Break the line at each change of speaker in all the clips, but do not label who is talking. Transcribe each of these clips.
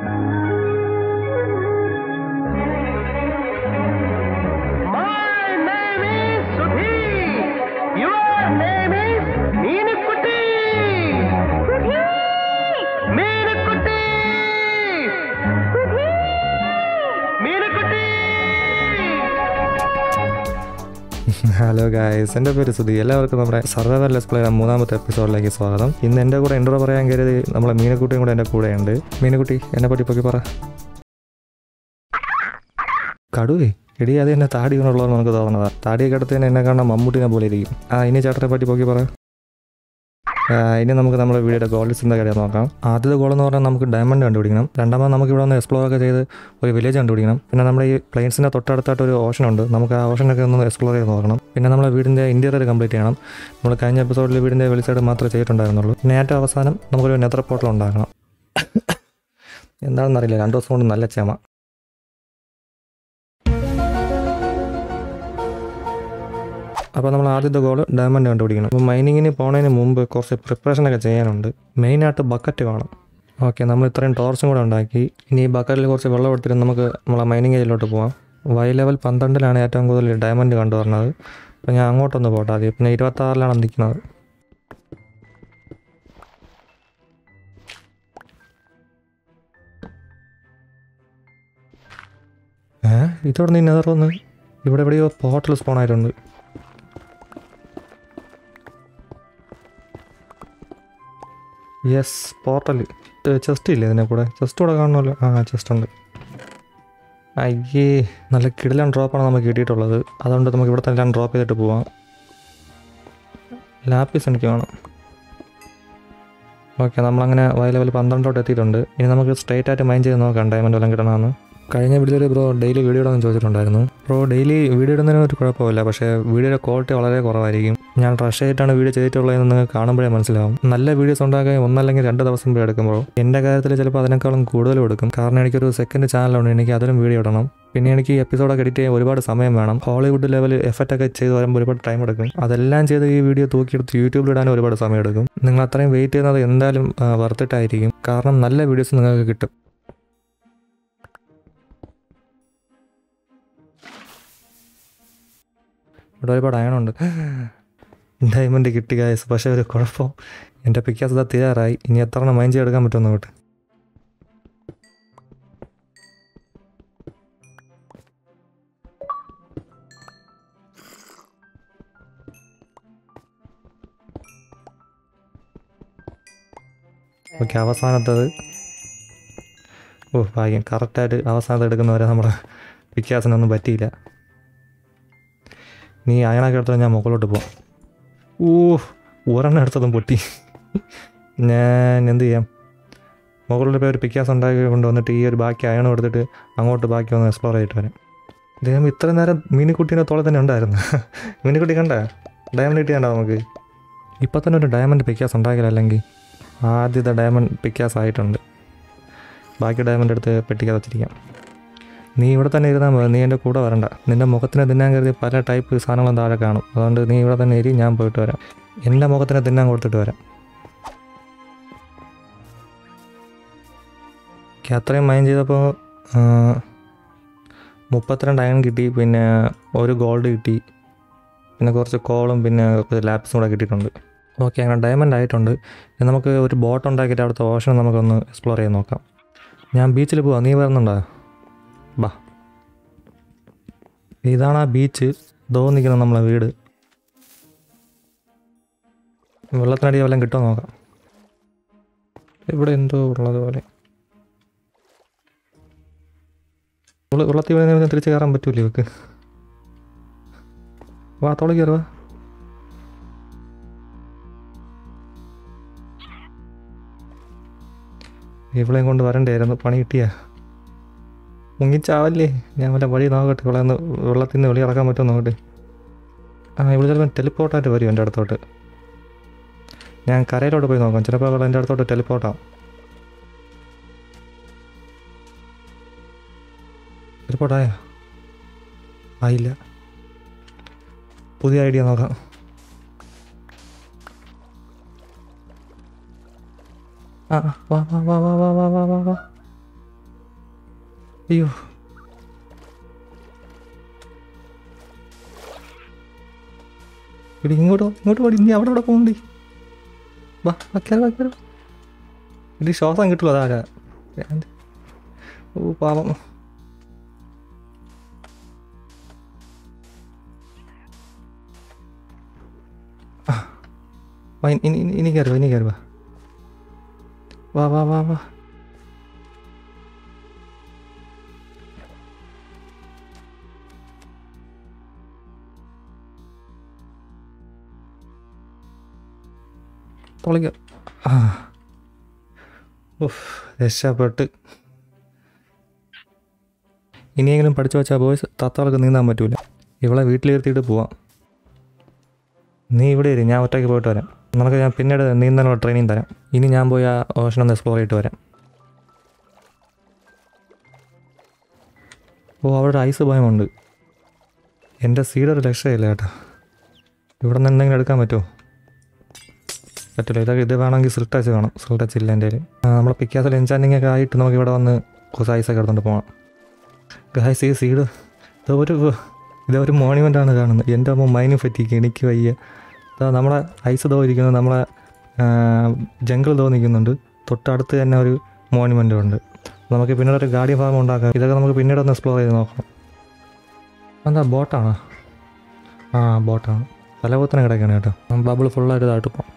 My name is Sudhi. Your name is Meenukutti. Meenukutti. Meenukutti.
Hello guys എൻ്റെ പേര് സുധി എല്ലാവർക്കും നമ്മുടെ സർവൈവർ ലെസ് പ്ലേ മൂന്നാമത്തെ എപ്പിസോഡിലേക്ക് സ്വാഗതം ഇന്ന് എൻ്റെ കൂടെ ഇൻട്രോ പറയാൻ കരുതി നമ്മളെ മീനക്കുട്ടിയും കൂടെ എൻ്റെ കൂടെയുണ്ട് മീനക്കുട്ടി എന്നെ പറ്റി പൊക്കി പറ കടുവേ എടി അത് എന്നെ താടി കൊണ്ടുള്ളതെന്ന് നമുക്ക് തോന്നണതാ താടിയൊക്കെ എടുത്ത് തന്നെ എന്നെ കാണാൻ മമ്മൂട്ടിനെ പോലെ ഇരിക്കും ആ ഇനി ചേട്ടനെ പറ്റി പൊക്കി പറ ആ, ഇനി നമുക്ക് നമ്മുടെ വീടിൻ്റെ ഗോൾസിൻ്റെ കാര്യം നോക്കാം ആദ്യത്തെ ഗോൾ എന്ന് പറഞ്ഞാൽ നമുക്ക് ഡയമണ്ട് കണ്ടുപിടിക്കണം രണ്ടാമത് നമുക്ക് ഇവിടെ ഒന്ന് എക്സ്പ്ലോർ ഒക്കെ ചെയ്ത് ഒരു വില്ലേജ് കണ്ടുപിടിക്കണം പിന്നെ നമ്മുടെ ഈ പ്ലെയിൻസിൻ്റെ തൊട്ടടുത്തായിട്ട് ഒരു ഓഷൻ ഉണ്ട് നമുക്ക് ആ ഓഷനൊക്കെ ഒന്ന് എക്സ്പ്ലോർ ചെയ്ത് നോക്കണം പിന്നെ നമ്മുടെ വീടിൻ്റെ ഇൻറ്റീരിയർ കംപ്ലീറ്റ് ചെയ്യണം നമ്മൾ കഴിഞ്ഞ എപ്പിസോഡിൽ വീടിൻ്റെ വെളിസൈഡ് മാത്രമേ ചെയ്തിട്ടുണ്ടായിരുന്നുള്ളൂ പിന്നെ ഏറ്റവും അവസാനം നമുക്കൊരു നെതർ പോർട്ടൽ ഉണ്ടാക്കണം എന്താണെന്നറിയില്ല രണ്ട് ദിവസം കൊണ്ട് നല്ല ക്ഷമ അപ്പോൾ നമ്മൾ ആദ്യത്തെ ഗോൾ ഡയമണ്ട് കണ്ടുപിടിക്കണം അപ്പോൾ മൈനിങ്ങിന് പോണതിന് മുമ്പ് കുറച്ച് പ്രിപ്പറേഷനൊക്കെ ചെയ്യാനുണ്ട് മെയിനായിട്ട് ബക്കറ്റ് വേണം ഓക്കെ നമ്മൾ ഇത്രയും ടോർച്ചും കൂടെ ഉണ്ടാക്കി ഇനി ഈ ബക്കറ്റിൽ കുറച്ച് വെള്ളം എടുത്തിട്ട് നമുക്ക് നമ്മളെ മൈനിങ് ഏരിയയിലോട്ട് പോകാം വൈ ലെവൽ പന്ത്രണ്ടിലാണ് ഏറ്റവും കൂടുതൽ ഡയമണ്ട് കണ്ടുവരുന്നത് അപ്പോൾ ഞാൻ അങ്ങോട്ടൊന്ന് പോട്ടെ ആദ്യം പിന്നെ ഇരുപത്താറിലാണ് നിൽക്കുന്നത് ഏ ഇതോടെ നീ നെതർ വന്ന് ഇവിടെ എവിടെയോ പോർട്ടൽ സ്പോൺ ആയിട്ടുണ്ട് യെസ് പോർട്ടൽ ചെസ്റ്റ് ഇല്ലേ ഇതിനെ കൂടെ ചെസ്റ്റ് കൂടെ കാണണമല്ലോ ആ ചെസ്റ്റ് ഉണ്ട് അയ്യേ നല്ല കിടിലൻ ഡ്രോപ്പാണ് നമുക്ക് കിട്ടിയിട്ടുള്ളത് അതുകൊണ്ട് നമുക്ക് ഇവിടെ തന്നെ ഡ്രോപ്പ് ചെയ്തിട്ട് പോവാം ലാപ്പീസ് എനിക്ക് വേണം ഓക്കെ നമ്മളങ്ങനെ വൈ ലെവൽ പന്ത്രണ്ടോട്ട് എത്തിയിട്ടുണ്ട് ഇനി നമുക്ക് സ്ട്രേറ്റ് ആയിട്ട് മൈൻഡ് ചെയ്ത് നോക്കാം ഡയമണ്ട് വല്ലതും കിട്ടണമെന്ന് കഴിഞ്ഞ വീഡിയോയിൽ ബ്രോ ഡെയിലി വീഡിയോ ഇടാമെന്ന് ചോദിച്ചിട്ടുണ്ടായിരുന്നു ബ്രോ ഡെയിലി വീഡിയോ ഇടുന്നതിന് ഒരു കുഴപ്പമില്ല പക്ഷേ വീഡിയോയുടെ ക്വാളിറ്റി വളരെ കുറവായിരിക്കും ഞാൻ റഷ് ആയിട്ടാണ് വീഡിയോ ചെയ്തിട്ടുള്ളതെന്ന് നിങ്ങൾക്ക് കാണുമ്പോഴേ മനസ്സിലാവും നല്ല വീഡിയോസ് ഉണ്ടാക്കാൻ ഒന്നല്ലെങ്കിൽ രണ്ട് ദിവസം പോയി എടുക്കുമ്പോൾ എൻ്റെ കാര്യത്തിൽ ചിലപ്പോൾ അതിനേക്കാളും കൂടുതലും എടുക്കും കാരണം എനിക്കൊരു സെക്കൻഡ് ചാനലുണ്ട് എനിക്ക് അതിലും വീഡിയോ ഇടണം പിന്നെ എനിക്ക് ഈ എപ്പിസോഡൊക്കെ എഡിറ്റ് ചെയ്യാൻ ഒരുപാട് സമയം വേണം ഹോളിവുഡ് ലെവൽ എഫക്റ്റ് ഒക്കെ ചെയ്ത് വരുമ്പോൾ ഒരുപാട് ടൈം എടുക്കും അതെല്ലാം ചെയ്ത് ഈ വീഡിയോ തൂക്കിയെടുത്ത് യൂട്യൂബിൽ ഇടാൻ ഒരുപാട് സമയം എടുക്കും നിങ്ങൾ അത്രയും വെയിറ്റ് ചെയ്യുന്നത് എന്തായാലും വർത്തിട്ടായിരിക്കും കാരണം നല്ല വീഡിയോസ് നിങ്ങൾക്ക് കിട്ടും ഇവിടെ ഒരുപാട് അയണുണ്ട് ഡയമണ്ട് കിട്ടി ഗായസ് പക്ഷേ ഒരു കുഴപ്പം എൻ്റെ പിക്കാസ് ഇതാ തീരാറായി ഇനി എത്ര എണ്ണം മൈൻഡ് ചെയ്തെടുക്കാൻ പറ്റുമെന്ന് നോട്ട് ഓക്കെ അവസാനത്തത് ഓ ഭാഗ്യം കറക്റ്റായിട്ട് അവസാനത്ത് എടുക്കുന്നവരെ നമ്മുടെ പിക്കാസിനൊന്നും പറ്റിയില്ല നീ അയണൊക്കെ എടുത്താൽ ഞാൻ മുകളിലോട്ട് പോവാം ഓ ഒരെണ്ണം എടുത്തതും പൊട്ടി ഞാൻ എന്ത് ചെയ്യാം മുകളിൽ പോയി ഒരു പിക്കാസ് ഉണ്ടാക്കി കൊണ്ടുവന്നിട്ട് ഈ ഒരു ബാക്കി അയണം എടുത്തിട്ട് അങ്ങോട്ട് ബാക്കി ഒന്ന് എക്സ്പ്ലോർ ചെയ്തിട്ട് വരാം ഇദ്ദേഹം ഇത്ര നേരം മീനിക്കുട്ടീൻ്റെ തോളെ തന്നെ ഉണ്ടായിരുന്നു മീനിക്കുട്ടി കണ്ട ഡയമണ്ട് കിട്ടിയാണ്ടോ നമുക്ക് ഇപ്പം തന്നെ ഒരു ഡയമണ്ട് പിക്കാസ് ഉണ്ടാക്കില്ല അല്ലെങ്കിൽ ആദ്യത്തെ ഡയമണ്ട് പിക്കാസ് ആയിട്ടുണ്ട് ബാക്കി ഡയമണ്ട് എടുത്ത് പെട്ടിക്കാതെ വെച്ചിരിക്കാം നീ ഇവിടെ തന്നെ ഇരുന്നാൽ മതി നീ എൻ്റെ കൂടെ വരണ്ട നിൻ്റെ മുഖത്തിന് തിന്നാൻ കരുതി പല ടൈപ്പ് സാധനങ്ങളും താഴെ കാണും അതുകൊണ്ട് നീ ഇവിടെ തന്നെ ഇരി ഞാൻ പോയിട്ട് വരാം എൻ്റെ മുഖത്തിന് തിന്നാൻ കൊടുത്തിട്ട് വരാം ഓക്കെ, അത്രയും മൈൻഡ് ചെയ്തപ്പോൾ ആ, മുപ്പത്തിരണ്ട് അയൺ കിട്ടി പിന്നെ ഒരു ഗോൾഡ് കിട്ടി പിന്നെ കുറച്ച് കോളും പിന്നെ കുറച്ച് ലാപ്സും കൂടെ കിട്ടിയിട്ടുണ്ട് ഓക്കെ അങ്ങനെ ഡയമണ്ട് ആയിട്ടുണ്ട് ഇനി നമുക്ക് ഒരു ബോട്ട് ഉണ്ടാക്കിയിട്ട് അവിടുത്തെ ഓഷൻ നമുക്കൊന്ന് എക്സ്പ്ലോർ ചെയ്ത് നോക്കാം ഞാൻ ബീച്ചിൽ പോവാം നീ വരുന്നുണ്ടോ ബാ ഇതാണ് ആ ബീച്ച് ദോ നിൽക്കുന്ന നമ്മളെ വീട് വെള്ളത്തിനടി വല്ലതും കിട്ടുമോ നോക്കാം ഇവിടെ എന്തോ ഉള്ളത് പോലെ വെള്ള- വെള്ളത്തിൽ വീഴുന്ന തിരിച്ച് കയറാൻ പറ്റൂലേ ഇവക്ക് വാ തോളി കയറുക ഇവളെയും കൊണ്ട് വരണ്ടായിരുന്നു പണി കിട്ടിയാ മുങ്ങിച്ചാവല്ലേ ഞാൻ വല്ല വഴി നോക്കട്ടെ ഇവിടെ നിന്ന് വെള്ളത്തിൽ നിന്ന് വെളി ഇറക്കാൻ പറ്റുമോ നോക്കട്ടെ ആ ഇവിടെ ചിലപ്പോൾ ടെലിപ്പോർട്ടായിട്ട് വരും എൻ്റെ അടുത്തോട്ട് ഞാൻ കരയിലോട്ട് പോയി നോക്കാം ചിലപ്പോൾ അവൾ എൻ്റെ അടുത്തോട്ട് ടെലിപ്പോർട്ടാവും ടെലിപ്പോർട്ടായ ആയില്ല പുതിയ ഐഡിയ നോക്കാം ആ ആ, വാ വാ വാ വാ വാ വാ വാ വാ വാ അയ്യോ ഇവിടെ ഇങ്ങോട്ട് വാ, ഇങ്ങോട്ട് പാടി നീ അവിടെ അവിടെ പോകണ്ടി വാ വയ്ക്കാറ് വയ്ക്കാറ് ഇത് ശ്വാസം കിട്ടുമോ അതാരാ ഭ്രാന്ത്. ഓ പാവം ആ. വാ, ഇനി ഇനി ഇനി കയറി വാ ഇനി കയറി വാ വാ വാ വാ വാ തുളയ്ക്ക ആ ഉഫ് രക്ഷപ്പെട്ട് ഇനിയെങ്കിലും പഠിച്ചു വെച്ചാൽ ബോയ്സ് തത്താൾക്ക് നീന്താൻ പറ്റൂല ഇവളെ വീട്ടിലിരുത്തിയിട്ട് പോവാം നീ ഇവിടെ ഇരി ഞാൻ ഒറ്റയ്ക്ക് പോയിട്ട് വരാം നിനക്ക് ഞാൻ പിന്നീട് നീന്താനുള്ള ട്രെയിനിങ് തരാം ഇനി ഞാൻ പോയി ആ ഓഷൻ ഒന്ന് എക്സ്പ്ലോർ ചെയ്തിട്ട് വരാം ഓ അവിടെ ഒരു ഐസ് ഭയമുണ്ട് എൻ്റെ സീഡ് ഒരു രക്ഷയില്ല കേട്ടോ ഇവിടെ നിന്ന് എന്തെങ്കിലും എടുക്കാൻ പറ്റുമോ പറ്റില്ല ഇതൊക്കെ ഇത് വേണമെങ്കിൽ സിൽ ടച്ച് വേണം സിൽ ടച്ച് ഇല്ല എൻ്റെ കയ്യിൽ നമ്മൾ പിക്കാസിൽ എൻചാൻഡിങ് ഒക്കെ ആയിട്ട് നമുക്ക് ഇവിടെ വന്ന് കുറച്ച് ഐസൊക്കെ എടുത്തുകൊണ്ട് പോകണം ഗായ്സ് ഈ സീഡ് ഇതൊരു ഇതൊരു മോണിമെൻ്റ് ആണ് കാണുന്നത് എൻ്റെ അമ്മ മൈനും പറ്റിക്ക് എനിക്ക് വയ്യ ഇതാ നമ്മളെ ഐസ് ദോ ഇരിക്കുന്നത് നമ്മളെ ജംഗിൾ ദോ നിൽക്കുന്നുണ്ട് തൊട്ടടുത്ത് തന്നെ ഒരു മോണിമെൻ്റും ഉണ്ട് നമുക്ക് പിന്നീട് ഒരു ഗാഡി ഫാം ഉണ്ടാക്കാം ഇതൊക്കെ നമുക്ക് പിന്നീട് ഒന്ന് എക്സ്പ്ലോർ ചെയ്ത് നോക്കാം എന്താ ബോട്ടാണോ ആ ബോട്ടാണ് തലകുത്തനെ കിടക്കുകയാണ് കേട്ടോ ബബിൾ ഫുള്ളായിട്ട് ഇതായിട്ട് പോകാം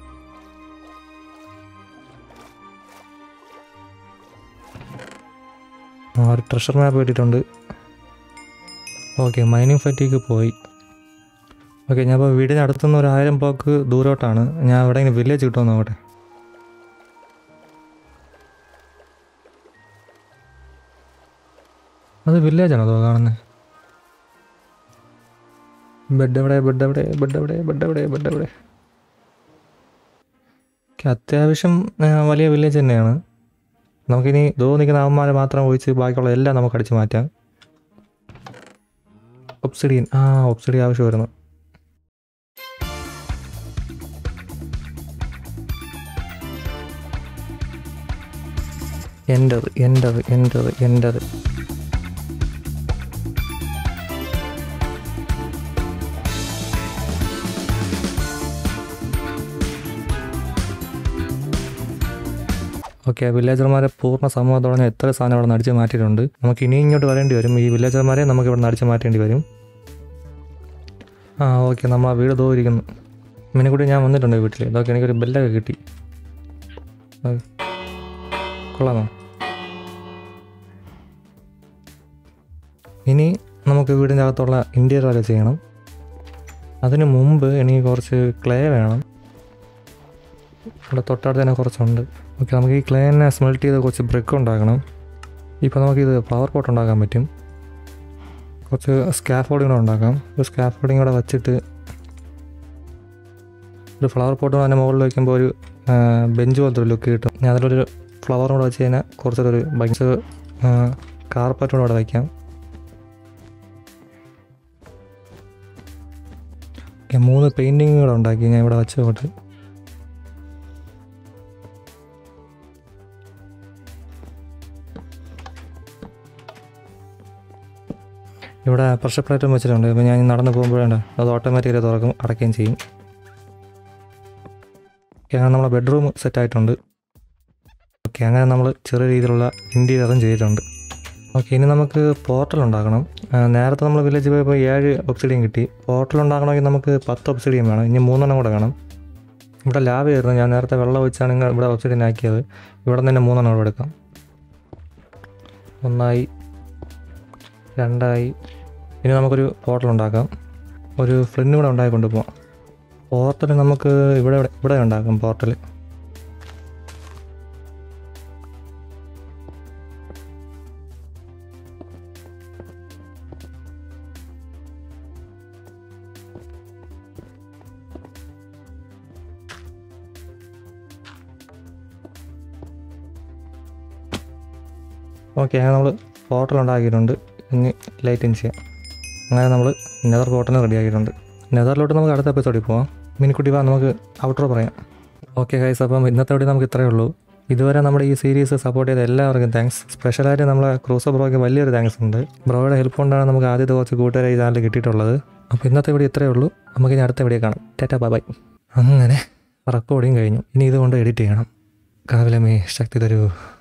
ആ ഒരു ട്രഷർ മാപ്പ് കിട്ടിയിട്ടുണ്ട് ഓക്കെ മൈനിങ് ഫറ്റിക്ക് പോയി ഓക്കെ ഞാൻ ഇപ്പോൾ വീടിന് അടുത്തുനിന്ന് ഒരു ആയിരം ബ്ലോക്ക് ദൂരോട്ടാണ് ഞാൻ എവിടെയെങ്കിലും വില്ലേജ് കിട്ടുമോ നോക്കട്ടെ അത് വില്ലേജാണോ അതോ കാണുന്നത് ബെഡ് എവിടെ ബെഡ് എവിടെ ബെഡ് എവിടെ ബെഡ് എവിടെ ബെഡ് എവിടെ ഓക്കെ അത്യാവശ്യം ആ, വലിയ വില്ലേജ് തന്നെയാണ് നമുക്കിനി ദോ നിൽക്കുന്ന അവന്മാരെ മാത്രം ഒഴിച്ച് ബാക്കിയുള്ള എല്ലാം നമുക്ക് അടിച്ച് മാറ്റാം ഒബ്സിഡിയൻ ആ ഒബ്സിഡിയൻ ആവശ്യം വരുന്നു എൻ്റത് എൻ്റത് എൻ്റത് എൻ്റത് ഓക്കെ വില്ലേജർമാരെ പൂർണ്ണ സമൂഹത്തോടെ ഞാൻ എത്ര സാധനം ഇവിടെ നിന്ന് അടിച്ച് മാറ്റിയിട്ടുണ്ട് നമുക്ക് ഇനി ഇങ്ങോട്ട് വരേണ്ടി വരും ഈ വില്ലേജർമാരെ നമുക്ക് ഇവിടെ നിന്ന് അടിച്ച് മാറ്റേണ്ടി വരും ആ ഓക്കെ നമ്മൾ ആ വീട് തോന്നിരിക്കുന്നു മിനിക്കുട്ടി ഞാൻ വന്നിട്ടുണ്ട് വീട്ടിൽ ഇതൊക്കെ എനിക്കൊരു ബെല്ലൊക്കെ കിട്ടി ഓക്കേ. കൊള്ളാമോ ഇനി നമുക്ക് വീടിൻ്റെ അകത്തുള്ള ഇൻറ്റീരിയർ വരെ ചെയ്യണം അതിന് മുമ്പ് എനിക്ക് കുറച്ച് ക്ലേ വേണം ഇവിടെ തൊട്ടടുത്ത് തന്നെ കുറച്ചുണ്ട് ഓക്കെ നമുക്ക് ഈ ക്ലേനെ സ്മെൽറ്റ് ചെയ്ത് കുറച്ച് ബ്രിക്ക് ഉണ്ടാക്കണം ഇപ്പോൾ നമുക്കിത് ഫ്ലവർ പോട്ട് ഉണ്ടാക്കാൻ പറ്റും കുറച്ച് സ്കാഫോർഡിങ് കൂടെ ഉണ്ടാക്കാം ഒരു സ്കാഫോർഡിങ് കൂടെ വെച്ചിട്ട് ഒരു ഫ്ലവർ പോട്ട് അതിൻ്റെ മുകളിൽ വയ്ക്കുമ്പോൾ ഒരു ബെഞ്ച് പോലത്തെ ഒരു ലുക്ക് കിട്ടും ഞാൻ അതിലൊരു ഫ്ലവറും കൂടെ വെച്ച് കഴിഞ്ഞാൽ കുറച്ചൊരു ബഞ്ച് കാർപ്പറ്റും കൂടെ അവിടെ വയ്ക്കാം ഓക്കെ മൂന്ന് പെയിൻറ്റിങ് കൂടെ ഉണ്ടാക്കി ഞാൻ ഇവിടെ വെച്ച് കൊണ്ട് ഇവിടെ പ്രഷർ പ്ലേറ്റും വെച്ചിട്ടുണ്ട് ഇപ്പോൾ ഞാൻ നടന്ന് പോകുമ്പോഴാണ് അത് ഓട്ടോമാറ്റിക്കലി തുറക്കും അടയ്ക്കുകയും ചെയ്യും ഓക്കെ അങ്ങനെ നമ്മളെ ബെഡ്റൂം സെറ്റ് ആയിട്ടുണ്ട് ഓക്കെ അങ്ങനെ നമ്മൾ ചെറിയ രീതിയിലുള്ള ഇൻറ്റീരിയറും ചെയ്തിട്ടുണ്ട് ഓക്കെ ഇനി നമുക്ക് പോർട്ടൽ ഉണ്ടാക്കണം ആ, നേരത്തെ നമ്മൾ വില്ലേജ് പോയപ്പോൾ ഏഴ് ഒബ്സിഡിയൻ കിട്ടി പോർട്ടൽ ഉണ്ടാക്കണമെങ്കിൽ നമുക്ക് പത്ത് ഒബ്സിഡിയൻ വേണം ഇനി മൂന്നെണ്ണം കൂടെ വേണം ഇവിടെ ലാഭയായിരുന്നു ഞാൻ നേരത്തെ വെള്ളം ഒഴിച്ചാണ് ഇങ്ങ് ഇവിടെ ഒബ്സിഡിയൻ ആക്കിയത് ഇവിടെ നിന്ന് തന്നെ മൂന്നെണ്ണം കൂടെ എടുക്കാം ഒന്നായി രണ്ടായി ഇനി നമുക്കൊരു പോർട്ടൽ ഉണ്ടാക്കാം ഒരു ഫ്ലിന്ന് കൂടെ ഉണ്ടാക്കി കൊണ്ടുപോകാം പോർട്ടൽ നമുക്ക് ഇവിടെ ഇവിടെ- ഇവിടെ ഉണ്ടാക്കാം പോർട്ടൽ ഓക്കെ അങ്ങനെ നമ്മൾ പോർട്ടൽ ഉണ്ടാക്കിയിട്ടുണ്ട് ഇനി ലൈറ്റിങ് ചെയ്യാം അങ്ങനെ നമ്മൾ നെതർ പോർട്ടലിന് റെഡി ആക്കിയിട്ടുണ്ട് നെതറിലോട്ട് നമുക്ക് അടുത്ത എപ്പിസോഡിൽ പോവാം മിനിക്കുട്ടി വാ നമുക്ക് ഔട്ട്രോ പറയാം ഓക്കെ ഗൈസ് അപ്പം ഇന്നത്തെ വീഡിയോ നമുക്ക് ഇത്രയേ ഉള്ളൂ ഇതുവരെ നമ്മുടെ ഈ സീരീസ് സപ്പോർട്ട് ചെയ്ത എല്ലാവർക്കും താങ്ക്സ് സ്പെഷ്യലായിട്ട് നമ്മളെ ക്രൂസോ ബ്രോയ്ക്ക് വലിയൊരു താങ്ക്സ് ഉണ്ട് ബ്രോയുടെ ഹെൽപ്പ് കൊണ്ടാണ് നമുക്ക് ആദ്യത്തെ കുറച്ച് കൂട്ടുകാരെ ഈ ചാനൽ കിട്ടിയിട്ടുള്ളത് അപ്പോൾ ഇന്നത്തെ വീഡിയോ ഇത്രയേ ഉള്ളൂ നമുക്ക് ഇനി അടുത്ത വീഡിയോ കാണാം ടാറ്റാ ബൈ ബൈ അങ്ങനെ റെക്കോർഡിങ് കഴിഞ്ഞു ഇനി ഇതുകൊണ്ട് എഡിറ്റ് ചെയ്യണം കാവിലമേ ശക്തി തരൂ